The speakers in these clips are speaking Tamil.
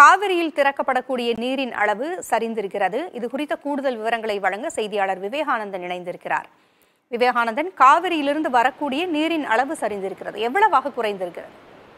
காவிரியில் திறக்கப்படக்கூடிய நீரின் அளவு சரிந்திருக்கிறது இது குறித்த கூடுதல் விவரங்களை வழங்க செய்தியாளர் விவேகானந்தன் இணைந்திருக்கிறார் விவேகானந்தன் காவிரியிலிருந்து வரக்கூடிய நீரின் அளவு சரிந்திருக்கிறது எவ்வளவாக குறைந்திருக்கிறது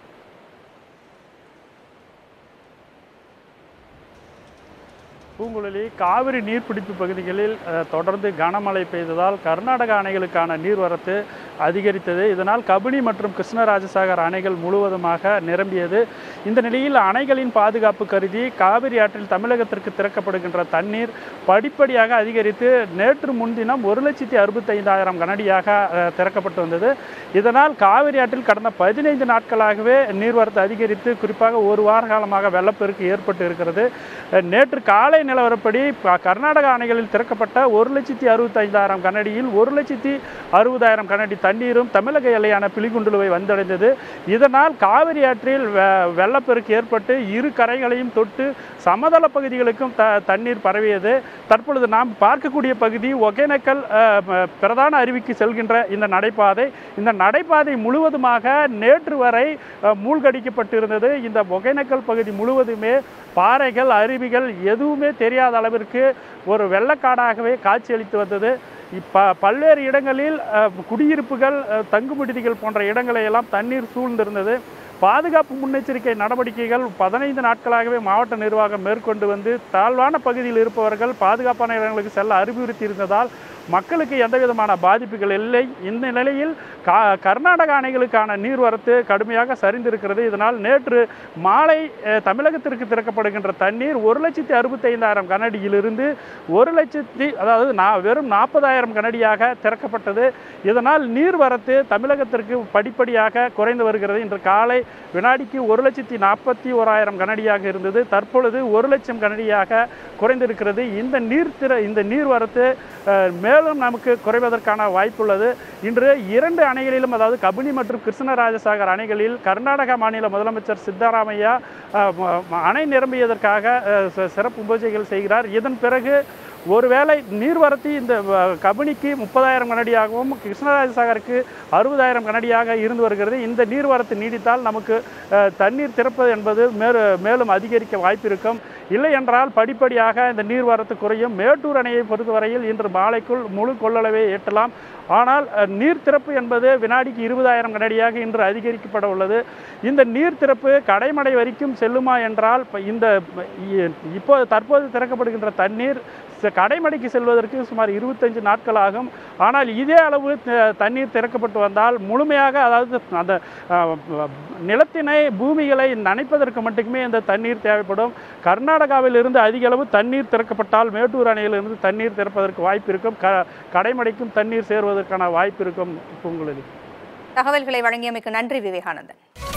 பூங்குழலி காவிரி நீர்பிடிப்பு பகுதிகளில் அஹ், தொடர்ந்து கனமழை பெய்ததால் கர்நாடக அணைகளுக்கான நீர்வரத்து அதிகரித்தது இதனால் கபினி மற்றும் கிருஷ்ணராஜசாகர் அணைகள் முழுவதுமாக நிரம்பியது இந்த நிலையில் அணைகளின் பாதுகாப்பு கருதி காவிரி ஆற்றில் தமிழகத்திற்கு திறக்கப்படுகின்ற தண்ணீர் படிப்படியாக அதிகரித்து நேற்று முன்தினம் ஒரு லட்சத்தி அறுபத்தைந்தாயிரம் கனடியாக அஹ், திறக்கப்பட்டு வந்தது இதனால் காவிரி ஆற்றில் கடந்த பதினைந்து நாட்களாகவே நீர்வரத்து அதிகரித்து குறிப்பாக ஒரு வார காலமாக வெள்ளப்பெருக்கு ஏற்பட்டு இருக்கிறது அஹ், நேற்று காலை நிலவரப்படி ப- கர்நாடக அணைகளில் திறக்கப்பட்ட ஒரு லட்சத்தி அறுபத்தைந்தாயிரம் கனடியில் ஒரு லட்சத்தி அறுபதாயிரம் கனடி தண்ணீரும் தமிழக எல்லையான பிலிகுண்டுலுவை வந்தடைந்தது இதனால் காவிரி ஆற்றில் வெ- வெள்ளப்பெருக்கு ஏற்பட்டு இரு கரைகளையும் தொட்டு சமதள பகுதிகளுக்கும் த தண்ணீர் பரவியது தற்பொழுது நாம் பார்க்கக்கூடிய பகுதி ஒகேனக்கல் அஹ், ம- பிரதான அருவிக்கு செல்கின்ற இந்த நடைபாதை இந்த நடைபாதை முழுவதுமாக நேற்று வரை அஹ், மூழ்கடிக்கப்பட்டிருந்தது இந்த ஒகேனக்கல் பகுதி முழுவதுமே பாறைகள் அருவிகள் எதுவுமே தெரியாத அளவிற்கு ஒரு வெள்ளக்காடாகவே காட்சியளித்து வந்தது இப்போ பல்வேறு இடங்களில் அஹ், குடியிருப்புகள் அஹ், தங்கும் விடுதிகள் போன்ற இடங்களை எல்லாம் தண்ணீர் சூழ்ந்திருந்தது பாதுகாப்பு முன்னெச்சரிக்கை நடவடிக்கைகள் பதினைந்து நாட்களாகவே மாவட்ட நிர்வாகம் மேற்கொண்டு வந்து தாழ்வான பகுதியில் இருப்பவர்கள் பாதுகாப்பான இடங்களுக்கு செல்ல அறிவுறுத்தி இருந்ததால் மக்களுக்கு எந்த விதமான பாதிப்புகள் இல்லை இந்த நிலையில் கா கர்நாடக அணைகளுக்கான நீர்வரத்து கடுமையாக சரிந்திருக்கிறது இதனால் நேற்று மாலை அஹ், தமிழகத்திற்கு திறக்கப்படுகின்ற தண்ணீர் ஒரு லட்சத்தி அறுபத்தைந்தாயிரம் கனடியிலிருந்து ஒரு லட்சத்தி அதாவது நான் வெறும் நாற்பதாயிரம் கனடியாக திறக்கப்பட்டது இதனால் நீர்வரத்து தமிழகத்திற்கு படிப்படியாக குறைந்து வருகிறது இன்று காலை வினாடிக்கு ஒரு லட்சத்தி நாற்பத்தி ஓராயிரம் கனடியாக இருந்தது தற்பொழுது ஒரு லட்சம் கனடியாக குறைந்திருக்கிறது இந்த நீர் திற இந்த நீர்வரத்து அஹ், மேலும் நமக்கு குறைவதற்கான வாய்ப்புள்ளது இன்று இரண்டு அணைகளிலும் அதாவது கபினி மற்றும் கிருஷ்ணராஜசாகர் அணைகளில் கர்நாடக மாநில முதலமைச்சர் சித்தராமையா அஹ், ம- ம- அணை நிரம்பியதற்காக அஹ், ச- சிறப்பு பூஜைகள் செய்கிறார் இதன் பிறகு ஒருவேளை நீர்வரத்து இந்த அஹ், கபினிக்கு முப்பதாயிரம் கனடியாகவும் கிருஷ்ணராஜசாகருக்கு அறுபதாயிரம் கனடியாக இருந்து வருகிறது இந்த நீர்வரத்து நீடித்தால் நமக்கு அஹ், தண்ணீர் திறப்பது என்பது மேறு மேலும் அதிகரிக்க வாய்ப்பு இருக்கும் இல்லை என்றால் படிப்படியாக இந்த நீர்வரத்து குறையும் மேட்டூர் அணையை பொறுத்தவரையில் இன்று மாலைக்குள் முழு கொள்ளளவை எட்டலாம் ஆனால் அஹ், நீர் திறப்பு என்பது வினாடிக்கு இருபதாயிரம் கனடியாக இன்று அதிகரிக்கப்பட உள்ளது இந்த நீர் திறப்பு கடைமடை வரைக்கும் செல்லுமா என்றால் இப்ப இந்த இ- இப்போ தற்போது திறக்கப்படுகின்ற தண்ணீர் ச- கடைமடைக்கு செல்வதற்கு சுமார் இருபத்தஞ்சு நாட்கள் ஆகும் ஆனால் இதே அளவு த- தண்ணீர் திறக்கப்பட்டு வந்தால் முழுமையாக அதாவது அந்த அஹ், நிலத்தினை பூமிகளை நனைப்பதற்கு மட்டுமே இந்த தண்ணீர் தேவைப்படும் கர்நாடகாவில் இருந்து அதிக அளவு தண்ணீர் திறக்கப்பட்டால் மேட்டூர் அணையிலிருந்து தண்ணீர் திறப்பதற்கு வாய்ப்பு இருக்கும் க கடைமடைக்கும் தண்ணீர் சேருவதற்கான வாய்ப்பு இருக்கும் பூங்குழலி தகவல்களை வழங்கியமைக்கு நன்றி விவேகானந்தன்